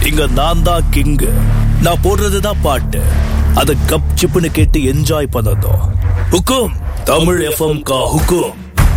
இங்க நான் தான் கிங்கு நான் போடுறதுதான் பாட்டு அத கப் சிப்புன்னு கேட்டு என்ஜாய் பண்ணதும் ஹுக்கும் தமிழ் எஃப்எம் கா ஹுக்கும்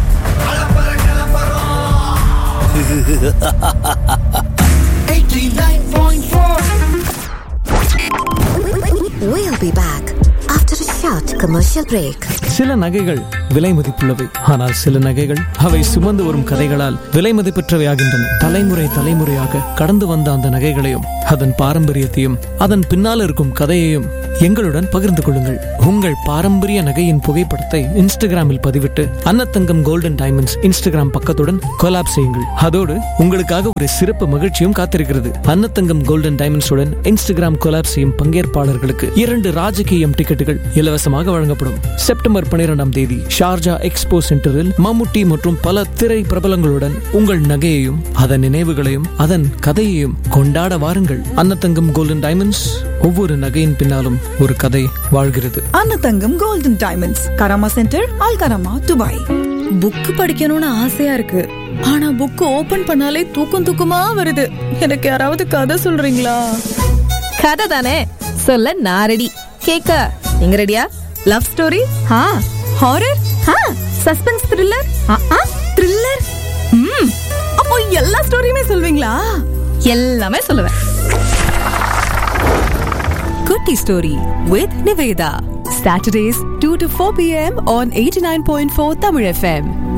We'll be back after a short commercial break. சில நகைகள் விலை மதிப்புள்ளவை ஆனால் சில நகைகள் அவை சுமந்து வரும் கதைகளால் விலை மதிப்பற்றவையாகின்றன தலைமுறை தலைமுறையாக கடந்து வந்த அந்த நகைகளையும் அதன் பாரம்பரியத்தையும் அதன் பின்னால் இருக்கும் கதையையும் எங்களுடன் பகிர்ந்து கொள்ளுங்கள் உங்கள் பாரம்பரிய நகையின் புகைப்படத்தை இன்ஸ்டாகிராமில் பதிவிட்டு அன்னத்தங்கம் கோல்டன் டைமண்ட்ஸ் இன்ஸ்டாகிராம் பக்கத்துடன் கொலாப் செய்யுங்கள் அதோடு உங்களுக்காக ஒரு சிறப்பு மகிழ்ச்சியும் காத்திருக்கிறது அன்னத்தங்கம் கோல்டன் டைமண்ட்ஸுடன் இன்ஸ்டாகிராம் கொலாப் செய்யும் பங்கேற்பாளர்களுக்கு இரண்டு ராஜகீயம் டிக்கெட்டுகள் இலவசமாக வழங்கப்படும் செப்டம்பர் பனிரெண்டாம் தேதி ஷார்ஜா எக்ஸ்போ சென்டரில் மம்முட்டி மற்றும் பல திரை பிரபலங்களுடன் உங்கள் நகையையும் அதன் நினைவுகளையும் அதன் கதையையும் கொண்டாட வாருங்கள் அன்னத்தங்கம் கோல்டன் டைமண்ட்ஸ் ஒவ்வொரு நகையின் பின்னாலும் ஒரு கதை வாழ்கிறது Annathangam golden diamonds Karama centre Al Karama Dubai book படிக்கணும்னு ஆசையா இருக்கு ஆனா புக் ஓபன் பண்ணாலே தூக்கம் தூக்கமா வருது எனக்கு யாராவது கதை சொல்றீங்களா கதை தானே சொல்ல நான் ரெடி கேக்க நீங்க ரெடியா லவ் ஸ்டோரி ஆ ஹாரர் ஆ சஸ்பென்ஸ் த்ரில்லர் ஆ த்ரில்லர் ம் அப்போ எல்லா ஸ்டோரியுமே சொல்வீங்களா எல்லாமே சொல்லுவேன் குட்டி story with Nivetha Saturdays 2 to 4 p.m. on 89.4 Tamil FM.